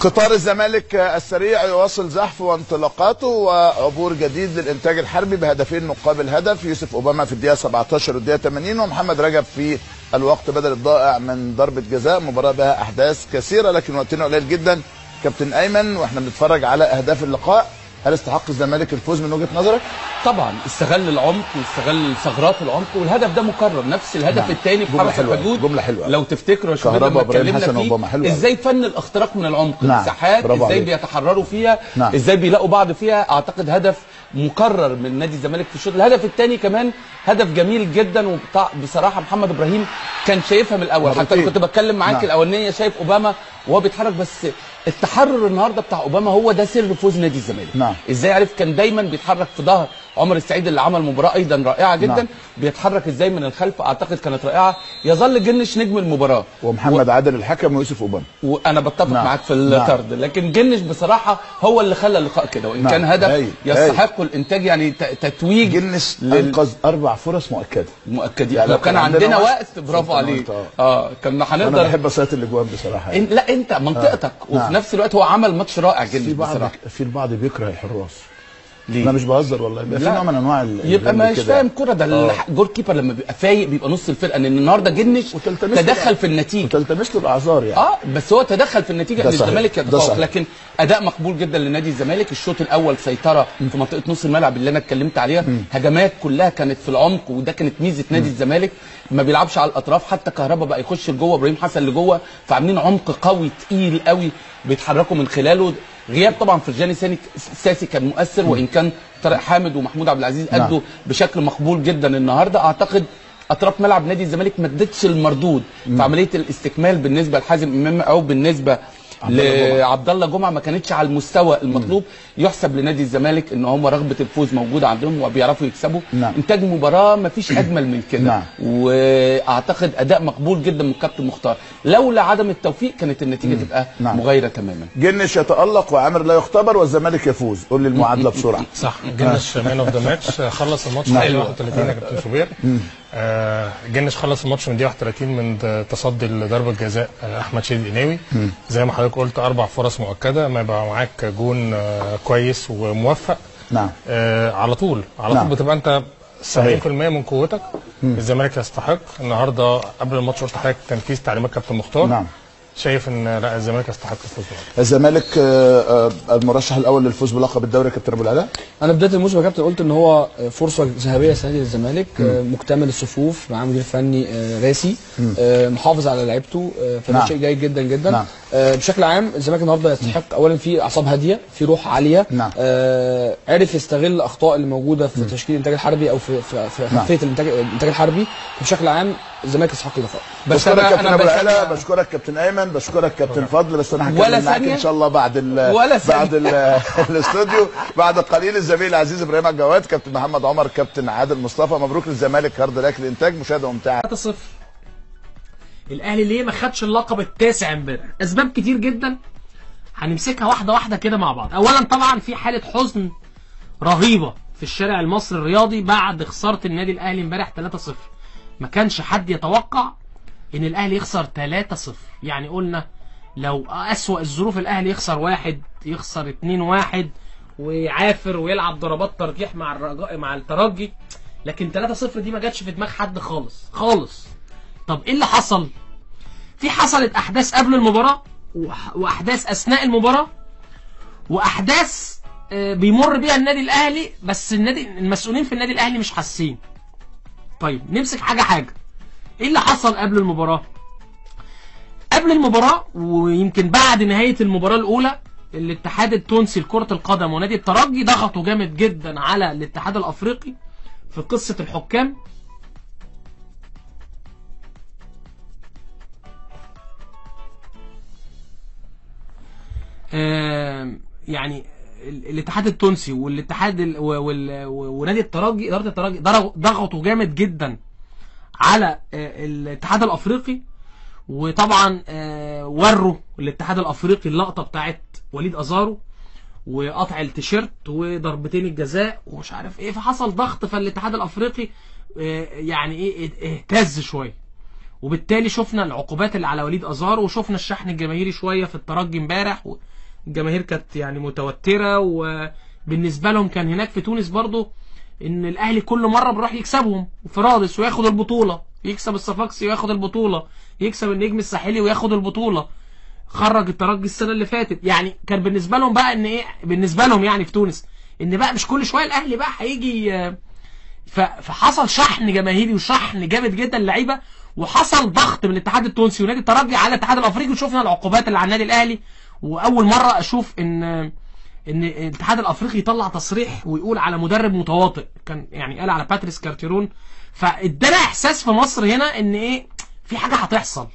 قطار الزمالك السريع يواصل زحفه وانطلاقاته وعبور جديد للانتاج الحربي بهدفين مقابل هدف يوسف اوباما في الدقيقه 17 والدقيقه 80 ومحمد رجب في الوقت بدل الضائع من ضربه جزاء مباراه بها احداث كثيره لكن وقتنا قليل جدا كابتن ايمن واحنا بنتفرج على اهداف اللقاء هل استحق الزمالك الفوز من وجهه نظرك؟ طبعا استغل العمق واستغل ثغرات العمق والهدف ده مكرر نفس الهدف نعم. الثاني في جملة حرس حلوة. الحدود جملة حلوة. لو تفتكروا يا شباب كهربا لما وإبراهيم اتكلمنا حسن وأوباما. حلوة فيه أوي. ازاي فن الاختراق من العمق نعم. المساحات برافو ازاي عليك. بيتحرروا فيها نعم. ازاي بيلاقوا بعض فيها اعتقد هدف مكرر من نادي الزمالك في الشوط الهدف الثاني كمان هدف جميل جدا وبصراحه محمد ابراهيم كان شايفها من الاول حتى مرتين. أنا كنت بتكلم معاك نعم. الاولانيه شايف اوباما وهو بيتحرك بس التحرر النهارده بتاع اوباما هو ده سر فوز نادي الزمالك نعم. ازاي عرف كان دايما بيتحرك في ظهر عمر السعيد اللي عمل مباراه ايضا رائعه جدا نعم. بيتحرك ازاي من الخلف اعتقد كانت رائعه يظل جنش نجم المباراه ومحمد عادل الحكم ويوسف اوباما وانا بتفق نعم. معاك في نعم. الطرد لكن جنش بصراحه هو اللي خلى اللقاء كده وان نعم. كان هدف هايل. يستحق الانتاج يعني ت- تتويج جنس لل- انقذ اربع فرص مؤكده مؤكدين يعني لو لو كان كان عندنا عندنا وقت، وقت برافو كنت أنا عليك وأنت، اه كنا انا هنقدر بحب اصيات الاجوان بصراحه يعني. إن- لا انت منطقتك وفي نعم. نفس الوقت هو عمل ماتش رائع في جدا بعض بصراحه في البعض بيكره الحراس ليه؟ انا مش بهزر والله بيبقى في لا. نوع من انواع ال- يبقى الجنب مش كده. فاهم كرة ده آه. الجول كيبر لما بيبقى فايق بيبقى نص الفرقه ان النهارده جنش وتلتمس له تدخل الأ- في النتيجه وتلتمس له الاعذار يعني اه بس هو تدخل في النتيجه ده ان صحيح. الزمالك ده يتفوق صحيح. لكن اداء مقبول جدا لنادي الزمالك الشوط الاول سيطره في منطقه نص الملعب اللي انا اتكلمت عليها هجمات كلها كانت في العمق وده كانت ميزه نادي الزمالك ما بيلعبش على الاطراف حتى كهربا بقى يخش لجوه ابراهيم حسن لجوه فعاملين عمق قوي تقيل قوي بيتحركوا من خلاله غياب طبعا فرجاني ساني ساسي كان مؤثر وان كان طارق حامد ومحمود عبد العزيز نعم. ادوا بشكل مقبول جدا النهارده اعتقد اطراف ملعب نادي الزمالك ما ادتش المردود في عمليه الاستكمال بالنسبه لحازم امام او بالنسبه عبد الله جمعة. لعبد الله جمعه ما كانتش على المستوى المطلوب يحسب لنادي الزمالك ان هم رغبه الفوز موجوده عندهم وبيعرفوا يكسبوا نعم. انتاج مباراه ما فيش اجمل من كده نعم. واعتقد اداء مقبول جدا من كابتن مختار لولا عدم التوفيق كانت النتيجه تبقى نعم. مغايره تماما جنش يتالق وعامر لا يختبر والزمالك يفوز قول لي المعادله بسرعه صح جنش مان اوف ذا ماتش خلص الماتش نعم. في الدقيقه 31 يا كابتن شوبير آه، جنش خلص الماتش من الدقيقه 31 من د- تصدي لضربه جزاء آه، احمد شيد قناوي زي ما حضرتك قلت اربع فرص مؤكده ما يبقى معاك جون آه، كويس وموفق نعم آه، على طول على نعم. طول بتبقى انت 70% صحيح. من قوتك الزمالك يستحق النهارده قبل الماتش قلت لحضرتك تنفيذ تعليمات كابتن مختار نعم شايف ان لا الزمالك يستحق الفوز بالنهاردة. الزمالك آه، آه، المرشح الاول للفوز بلقب الدوري يا كابتن ابو العلاء انا بدايه الموسم يا كابتن قلت ان هو فرصه ذهبيه السنه دي للزمالك آه، مكتمل الصفوف مع مدير فني آه، راسي آه، محافظ على لعيبته آه، فده نعم. شيء جيد جدا جدا نعم. آه، بشكل عام الزمالك النهارده يستحق اولا في اعصاب هاديه في روح عاليه نعم. آه، عرف يستغل الاخطاء اللي موجوده في تشكيل الانتاج الحربي او في في, في نعم. خلفيه الانتاج الانتاج الحربي بشكل عام الزمالك يستحق اللقاء بس بشكرك انا كابتن انا ابو العلاء بشجع بشكرك كابتن ايمن بشكرك كابتن فضل بس انا ولا هكمل معاك ثانية؟ ان شاء الله بعد ال ولا ثانية. بعد ال الاستوديو بعد قليل الزميل العزيز ابراهيم الجواد كابتن محمد عمر كابتن عادل مصطفى مبروك للزمالك هارد لك الانتاج مشاهده ممتعه 3-0 الاهلي ليه ما خدش اللقب التاسع امبارح اسباب كتير جدا هنمسكها واحده واحده كده مع بعض اولا طبعا في حاله حزن رهيبه في الشارع المصري الرياضي بعد خساره النادي الاهلي امبارح 3-0 ما كانش حد يتوقع ان الاهلي يخسر 3-0 يعني قلنا لو اسوأ الظروف الاهلي يخسر واحد يخسر 2-1 ويعافر ويلعب ضربات ترجيح مع الرجاء مع الترجي لكن 3-0 دي ما جاتش في دماغ حد خالص خالص طب ايه اللي حصل في حصلت احداث قبل المباراه وأح- واحداث اثناء المباراه واحداث آه، بيمر بيها النادي الاهلي بس النادي المسؤولين في النادي الاهلي مش حاسين طيب نمسك حاجه حاجه ايه اللي حصل قبل المباراه قبل المباراه ويمكن بعد نهايه المباراه الاولى الاتحاد التونسي لكره القدم ونادي الترجي ضغطوا جامد جدا على الاتحاد الافريقي في قصه الحكام آم، يعني ال- الاتحاد التونسي والاتحاد ال- و- وال- و- ونادي الترجي اداره الترجي ضرغ- ضغطوا جامد جدا على آه، الاتحاد الافريقي وطبعا آه، وروا الاتحاد الافريقي اللقطه بتاعت وليد ازارو وقطع التيشيرت وضربتين الجزاء ومش عارف ايه فحصل ضغط فالاتحاد الافريقي آه، يعني ايه اه- اهتز شويه وبالتالي شفنا العقوبات اللي على وليد ازار وشفنا الشحن الجماهيري شويه في الترجي امبارح الجماهير كانت يعني متوتره وبالنسبه لهم كان هناك في تونس برضو ان الاهلي كل مره بيروح يكسبهم في رادس وياخد البطوله يكسب الصفاقسي وياخد البطوله يكسب النجم الساحلي وياخد البطوله خرج الترجي السنه اللي فاتت يعني كان بالنسبه لهم بقى ان ايه بالنسبه لهم يعني في تونس ان بقى مش كل شويه الاهلي بقى هيجي آه، ف- فحصل شحن جماهيري وشحن جامد جدا للعيبه وحصل ضغط من الاتحاد التونسي ونادي الترجي على الاتحاد الافريقي وشفنا العقوبات اللي على النادي الاهلي واول مره اشوف ان ان الاتحاد الافريقي يطلع تصريح ويقول على مدرب متواطئ كان يعني قال على باتريس كارتيرون فادانا احساس في مصر هنا ان ايه في حاجه هتحصل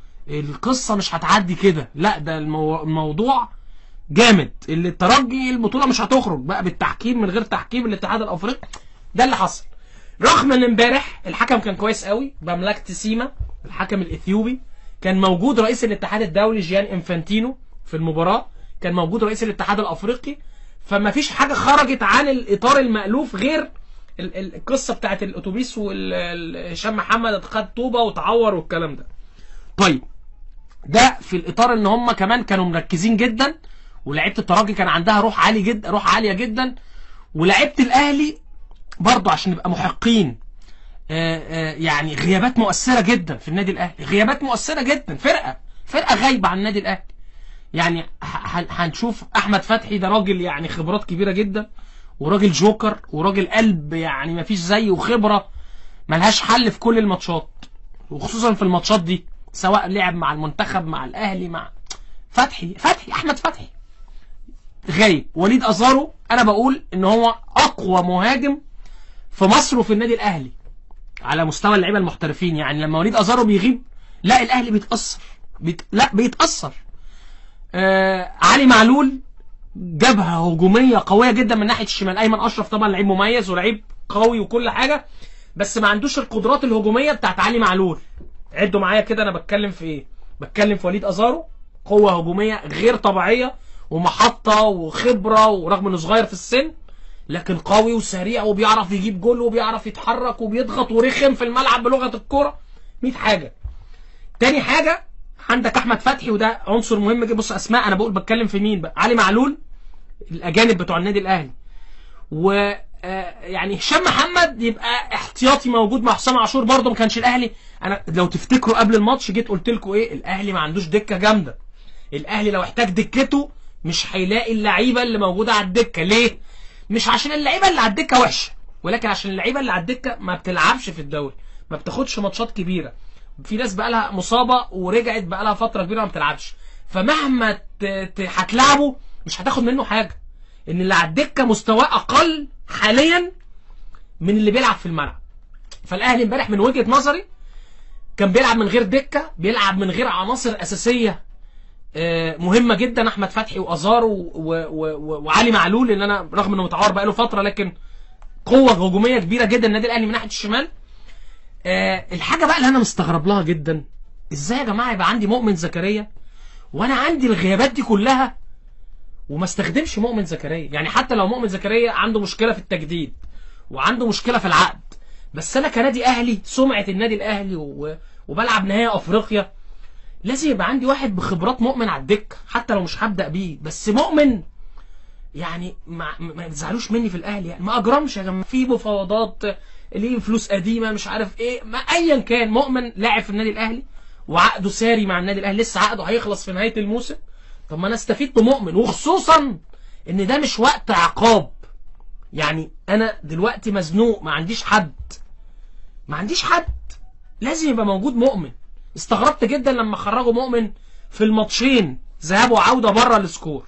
القصه مش هتعدي كده لا ده المو... الموضوع جامد اللي الترجي البطوله مش هتخرج بقى بالتحكيم من غير تحكيم الاتحاد الافريقي ده اللي حصل رغم ان امبارح الحكم كان كويس قوي بملكه سيما الحكم الاثيوبي كان موجود رئيس الاتحاد الدولي جيان انفانتينو في المباراه كان موجود رئيس الاتحاد الافريقي فما فيش حاجه خرجت عن الاطار المالوف غير ال- ال- القصه بتاعت الاتوبيس وهشام محمد خد طوبه وتعور والكلام ده طيب ده في الاطار ان هم كمان كانوا مركزين جدا ولعيبه الترجي كان عندها روح عالي جدا روح عاليه جدا ولعيبه الاهلي برضه عشان نبقى محقين آه، آه، يعني غيابات مؤثره جدا في النادي الاهلي غيابات مؤثره جدا فرقه فرقه غايبه عن النادي الاهلي يعني ه- ه- هنشوف احمد فتحي ده راجل يعني خبرات كبيره جدا وراجل جوكر وراجل قلب يعني مفيش زيه وخبره ملهاش حل في كل الماتشات وخصوصا في الماتشات دي سواء لعب مع المنتخب مع الاهلي مع فتحي فتحي احمد فتحي غايب وليد ازارو انا بقول ان هو اقوى مهاجم في مصر وفي النادي الاهلي على مستوى اللعيبه المحترفين يعني لما وليد ازارو بيغيب لا الاهلي بيتاثر بيت... لا بيتاثر آه علي معلول جبهه هجوميه قويه جدا من ناحيه الشمال ايمن اشرف طبعا لعيب مميز ولعيب قوي وكل حاجه بس ما عندوش القدرات الهجوميه بتاعت علي معلول عدوا معايا كده انا بتكلم في ايه بتكلم في وليد ازارو قوه هجوميه غير طبيعيه ومحطه وخبره ورغم انه صغير في السن لكن قوي وسريع وبيعرف يجيب جول وبيعرف يتحرك وبيضغط ورخم في الملعب بلغه الكوره 100 حاجه تاني حاجه عندك احمد فتحي وده عنصر مهم جدا بص اسماء انا بقول بتكلم في مين بقى علي معلول الاجانب بتوع النادي الاهلي و آه، يعني هشام محمد يبقى احتياطي موجود مع حسام عاشور برضه ما كانش الاهلي انا لو تفتكروا قبل الماتش جيت قلت لكم ايه الاهلي ما عندوش دكه جامده الاهلي لو احتاج دكته مش هيلاقي اللعيبه اللي موجوده على الدكه ليه مش عشان اللعيبه اللي على الدكه وحشه ولكن عشان اللعيبه اللي على الدكه ما بتلعبش في الدوري ما بتاخدش ماتشات كبيره في ناس بقى لها مصابه ورجعت بقى لها فتره كبيره ما بتلعبش فمهما ت- ت- هتلعبه مش هتاخد منه حاجه ان اللي على الدكه مستواه اقل حاليا من اللي بيلعب في الملعب فالاهلي امبارح من وجهه نظري كان بيلعب من غير دكه بيلعب من غير عناصر اساسيه آه، مهمه جدا احمد فتحي وازار و- و- و- وعلي معلول اللي انا رغم انه متعور بقاله فتره لكن قوه هجوميه كبيره جدا النادي الاهلي من ناحيه الشمال آه، الحاجه بقى اللي انا مستغرب لها جدا ازاي يا جماعه يبقى عندي مؤمن زكريا وانا عندي الغيابات دي كلها وما استخدمش مؤمن زكريا يعني حتى لو مؤمن زكريا عنده مشكله في التجديد وعنده مشكله في العقد بس انا كنادي اهلي سمعه النادي الاهلي و... وبلعب نهائي افريقيا لازم يبقى عندي واحد بخبرات مؤمن على الدكه حتى لو مش هبدا بيه بس مؤمن يعني ما, ما تزعلوش مني في الاهلي يعني ما اجرمش يا جماعه في مفاوضات ليه فلوس قديمه مش عارف ايه ما ايا كان مؤمن لاعب في النادي الاهلي وعقده ساري مع النادي الاهلي لسه عقده هيخلص في نهايه الموسم طب ما انا استفيد بمؤمن وخصوصا ان ده مش وقت عقاب يعني انا دلوقتي مزنوق ما عنديش حد ما عنديش حد لازم يبقى موجود مؤمن استغربت جدا لما خرجوا مؤمن في الماتشين ذهاب وعوده بره السكور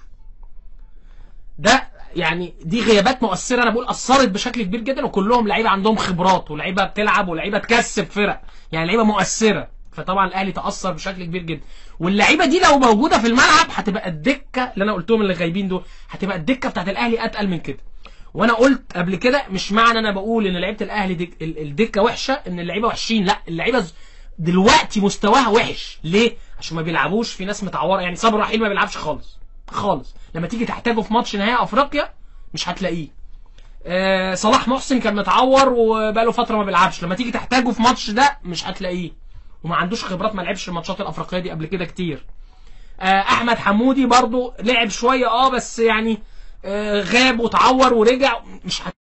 ده يعني دي غيابات مؤثره انا بقول اثرت بشكل كبير جدا وكلهم لعيبه عندهم خبرات ولعيبه بتلعب ولعيبه تكسب فرق يعني لعيبه مؤثره فطبعا الاهلي تاثر بشكل كبير جدا واللعيبه دي لو موجوده في الملعب هتبقى الدكه اللي انا قلتهم اللي غايبين دول هتبقى الدكه بتاعت الاهلي اتقل من كده وانا قلت قبل كده مش معنى انا بقول ان لعيبه الاهلي دك ال- الدكه وحشه ان اللعيبه وحشين لا اللعيبه ز- دلوقتي مستواها وحش ليه عشان ما بيلعبوش في ناس متعوره يعني صبري رحيل ما بيلعبش خالص خالص لما تيجي تحتاجه في ماتش نهائي افريقيا مش هتلاقيه آه صلاح محسن كان متعور وبقاله فتره ما بيلعبش لما تيجي تحتاجه في ماتش ده مش هتلاقيه وما عندوش خبرات ما لعبش الماتشات الافريقيه دي قبل كده كتير آه، احمد حمودي برضو لعب شويه اه بس يعني آه، غاب وتعور ورجع مش